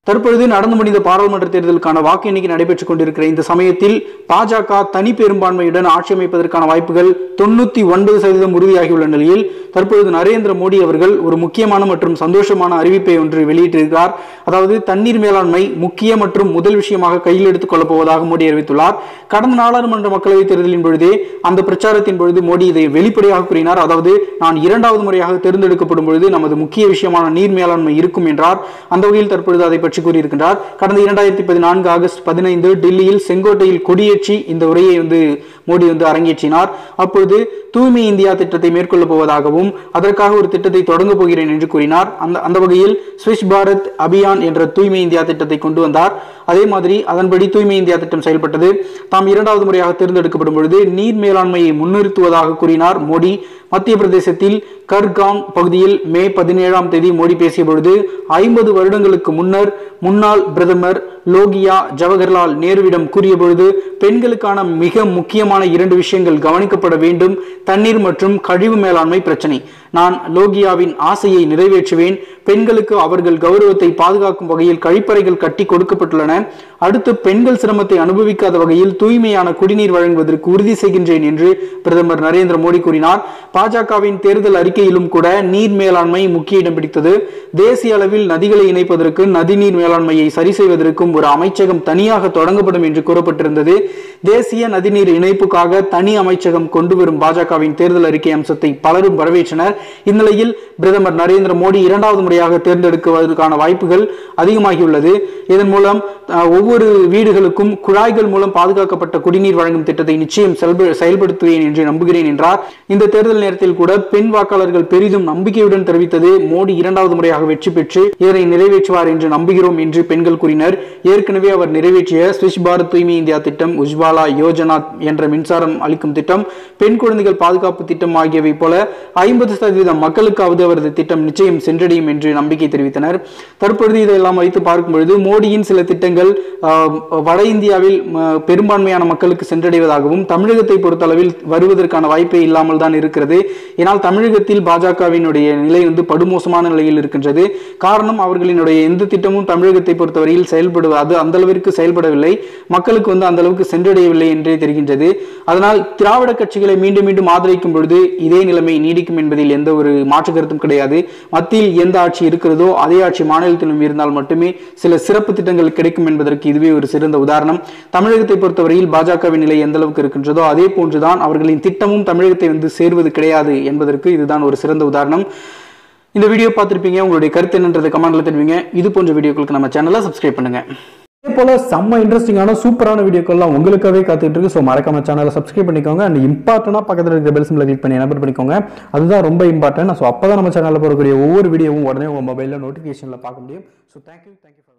தற்பொழுது நடந்து முடிந்த பாராளுமன்ற தேர்தலுக்கான வாக்கு எண்ணிக்கை நடைபெற்றுக் கொண்டிருக்கிற இந்த சமயத்தில் பாஜக தனி பெரும்பான்மையுடன் ஆட்சி அமைப்பதற்கான வாய்ப்புகள் தொண்ணூத்தி ஒன்பது சதவீதம் உறுதியாகியுள்ள நிலையில் தற்பொழுது நரேந்திர மோடி அவர்கள் ஒரு முக்கியமான மற்றும் சந்தோஷமான அறிவிப்பை ஒன்று வெளியிட்டிருக்கிறார் அதாவது தண்ணீர் மேலாண்மை முக்கிய மற்றும் முதல் விஷயமாக கையில் எடுத்துக் கொள்ளப் போவதாக மோடி அறிவித்துள்ளார் கடந்த நாடாளுமன்ற மக்களவைத் தேர்தலின் பொழுதே அந்த பிரச்சாரத்தின் பொழுது மோடி இதை வெளிப்படையாக கூறினார் அதாவது நான் இரண்டாவது முறையாக தேர்ந்தெடுக்கப்படும் பொழுது நமது முக்கிய விஷயமான நீர் மேலாண்மை இருக்கும் என்றார் அந்த வகையில் தற்பொழுது அதை பற்றி கூறியிருக்கின்றார் கடந்த இரண்டாயிரத்தி பதினான்கு ஆகஸ்ட் பதினைந்து டெல்லியில் செங்கோட்டையில் கொடியேற்றி இந்த உரையை வந்து மோடி வந்து அரங்கேற்றினார் அப்பொழுது தூய்மை இந்தியா திட்டத்தை மேற்கொள்ளப் போவதாகவும் அதற்காக ஒரு திட்டத்தை தொடங்கப் போகிறேன் என்று கூறினார் அந்த அந்த வகையில் ஸ்விஸ் பாரத் அபியான் என்ற தூய்மை இந்தியா திட்டத்தை கொண்டு வந்தார் அதே மாதிரி அதன்படி தூய்மை இந்தியா திட்டம் செயல்பட்டது தாம் இரண்டாவது முறையாக தேர்ந்தெடுக்கப்படும் பொழுது நீர் மேலாண்மையை முன்னிறுத்துவதாக கூறினார் மோடி மத்திய பிரதேசத்தில் கர்காங் பகுதியில் மே பதினேழாம் தேதி மோடி பேசிய பொழுது ஐம்பது வருடங்களுக்கு முன்னர் முன்னாள் பிரதமர் லோகியா ஜவஹர்லால் நேருவிடம் கூறிய பொழுது பெண்களுக்கான மிக முக்கியமான இரண்டு விஷயங்கள் கவனிக்கப்பட வேண்டும் தண்ணீர் மற்றும் கழிவு மேலாண்மை பிரச்சனை நான் லோகியாவின் ஆசையை நிறைவேற்றுவேன் பெண்களுக்கு அவர்கள் கௌரவத்தை பாதுகாக்கும் வகையில் கழிப்பறைகள் கட்டி கொடுக்கப்பட்டுள்ளன அடுத்து பெண்கள் சிரமத்தை அனுபவிக்காத வகையில் தூய்மையான குடிநீர் வழங்குவதற்கு உறுதி செய்கின்றேன் என்று பிரதமர் நரேந்திர மோடி கூறினார் பாஜகவின் தேர்தல் அறிக்கையிலும் கூட நீர் மேலாண்மை முக்கிய இடம் பிடித்தது தேசிய அளவில் நதிகளை இணைப்பதற்கு நதிநீர் மேலாண்மையை சரி செய்வதற்கும் ஒரு அமைச்சகம் தனியாக தொடங்கப்படும் என்று கூறப்பட்டிருந்தது தேசிய நதிநீர் இணைப்புக்காக தனி அமைச்சகம் கொண்டு வரும் பாஜகவின் தேர்தல் அறிக்கை அம்சத்தை பலரும் வரவேற்றனர் இந்நிலையில் பிரதமர் நரேந்திர மோடி இரண்டாவது முறையாக தேர்ந்தெடுக்குவதற்கான வாய்ப்புகள் அதிகமாகியுள்ளது இதன் மூலம் அஹ், ஒவ்வொரு வீடுகளுக்கும் குழாய்கள் மூலம் பாதுகாக்கப்பட்ட குடிநீர் வழங்கும் திட்டத்தை நிச்சயம் செயல்ப- செயல்படுத்துவேன் என்று நம்புகிறேன் என்றார் இந்த தேர்தல் நேரத்தில் கூட பெண் வாக்காளர்கள் பெரிதும் நம்பிக்கையுடன் தெரிவித்தது மோடி இரண்டாவது முறையாக வெற்றி பெற்று இதனை நிறைவேற்றுவார் என்று நம்புகிறோம் என்று பெண்கள் கூறினர் ஏற்கனவே அவர் நிறைவேற்றிய ஸ்விஸ் பாரத் தூய்மை இந்தியா திட்டம் உஜ்வாலா யோஜனா என்ற மின்சாரம் அளிக்கும் திட்டம் பெண் குழந்தைகள் பாதுகாப்பு திட்டம் ஆகியவை போல ஐம்பது சதவீதம் மக்களுக்காவது அவரது திட்டம் நிச்சயம் சென்றடையும் என்று நம்பிக்கை தெரிவித்தனர் தற்பொழுது இதெல்லாம் வைத்து பார்க்கும் பொழுது மோடியின் சில திட்டங்கள் ஆஹ், வட இந்தியாவில் ம, பெரும்பான்மையான மக்களுக்கு சென்றடைவதாகவும் தமிழகத்தை பொறுத்தளவில் வருவதற்கான வாய்ப்பே இல்லாமல் தான் இருக்கிறது ஏனால் தமிழகத்தில் பாஜகவினுடைய நிலை வந்து படுமோசமான நிலையில் இருக்கின்றது காரணம் அவர்களினுடைய எந்த திட்டமும் தமிழகத்தை பொறுத்தவரையில் செயல்படுவது அது அந்த அளவிற்கு செயல்படவில்லை மக்களுக்கு வந்து அந்த அளவுக்கு சென்றடையவில்லை என்றே தெரிகின்றது அதனால் திராவிட கட்சிகளை மீண்டும் மீண்டும் ஆதரிக்கும் பொழுது இதே நிலைமை நீடிக்கும் என்பதில் எந்த ஒரு மாற்று கருத்தும் கிடையாது மத்தியில் எந்த ஆட்சி இருக்கிறதோ அதே ஆட்சி மாநிலத்திலும் இருந்தால் மட்டுமே சில சிறப்பு திட்டங்கள் கிடைக்கும் என்பதற்கு இதுவே ஒரு சிறந்த உதாரணம் தமிழகத்தை பொறுத்தவரையில் பாஜகவின் நிலை எந்த அளவுக்கு இருக்கின்றதோ அதே போன்றுதான் அவர்களின் திட்டமும் தமிழகத்தை வந்து சேர்வது கிடையாது என்பதற்கு இதுதான் ஒரு சிறந்த உதாரணம் இந்த வீடியோ பார்த்திருப்பீங்க உங்களுடைய கருத்து என்னன்றதை கமெண்ட்ல தெரிவிங்க இது போன்ற வீடியோக்களுக்கு நம்ம சேனலை சப்ஸ்கிரைப் பண்ணுங்க இதே போல செம்ம இன்ட்ரெஸ்டிங்கான சூப்பரான வீடியோக்கள்லாம் உங்களுக்காகவே காத்துட்டு இருக்கு ஸோ மறக்காம சேனலை சப்ஸ்கிரைப் பண்ணிக்கோங்க அண்ட் இம்பார்ட்டனா பக்கத்தில் இருக்கிற பெல் சிம்பிளை கிளிக் பண்ணி எனபிள் பண்ணிக்கோங்க அதுதான் ரொம்ப இம்பார்ட்டன்ட் ஸோ அப்போ தான் நம்ம சேனலில் போடக்கூடிய ஒவ்வொரு வீடியோவும் உடனே உங்கள் மொபைலில் நோட்டிஃபிகேஷனில் பார்க்க முடியும் ஸோ தேங்க்யூ தேங்க்யூ